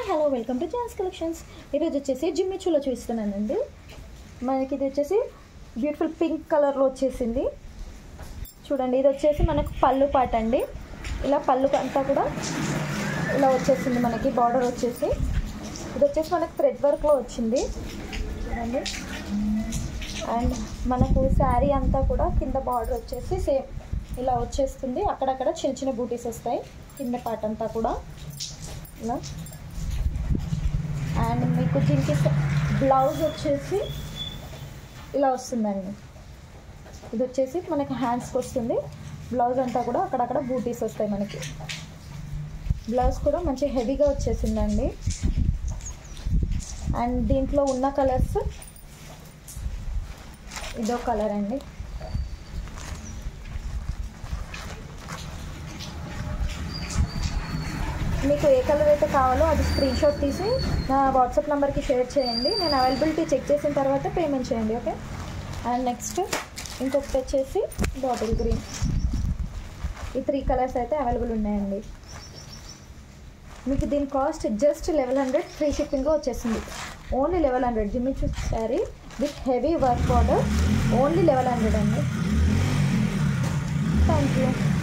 hello welcome to John's collections ఈరోజు వచ్చేసి జిమ్మిచ్చులో చూస్తున్నానండి మనకి ఇది వచ్చేసి బ్యూటిఫుల్ పింక్ కలర్లో వచ్చేసింది చూడండి ఇది వచ్చేసి మనకు పళ్ళు పాట అండి ఇలా పళ్ళు అంతా కూడా ఇలా వచ్చేసింది మనకి బార్డర్ వచ్చేసి ఇది వచ్చేసి మనకు థ్రెడ్ వర్క్లో వచ్చింది చూడండి అండ్ మనకు శారీ అంతా కూడా కింద బార్డర్ వచ్చేసి సేమ్ ఇలా వచ్చేస్తుంది అక్కడక్కడ చిన్న చిన్న బూటీస్ వస్తాయి కింద పార్ట్ అంతా కూడా ఇలా అండ్ మీకు దీనికి బ్లౌజ్ వచ్చేసి ఇలా వస్తుందండి ఇది వచ్చేసి మనకి హ్యాండ్స్కి వస్తుంది బ్లౌజ్ అంతా కూడా అక్కడక్కడ బూటీస్ వస్తాయి మనకి బ్లౌజ్ కూడా మంచి హెవీగా వచ్చేసిందండి అండ్ దీంట్లో ఉన్న కలర్స్ ఇదో కలర్ అండి మీకు ఏ కలర్ అయితే కావాలో అది స్క్రీన్ షాట్ తీసి నా వాట్సాప్ నెంబర్కి షేర్ చేయండి నేను అవైలబిలిటీ చెక్ చేసిన తర్వాత పేమెంట్ చేయండి ఓకే అండ్ నెక్స్ట్ ఇంకొకటి వచ్చేసి బాటిల్ గ్రీన్ ఈ త్రీ కలర్స్ అయితే అవైలబుల్ ఉన్నాయండి మీకు దీని cost just eleven hundred free షిప్పింగ్గా వచ్చేసింది only eleven hundred Jimmy Choo sari with heavy work order only eleven hundred అండి థ్యాంక్ యూ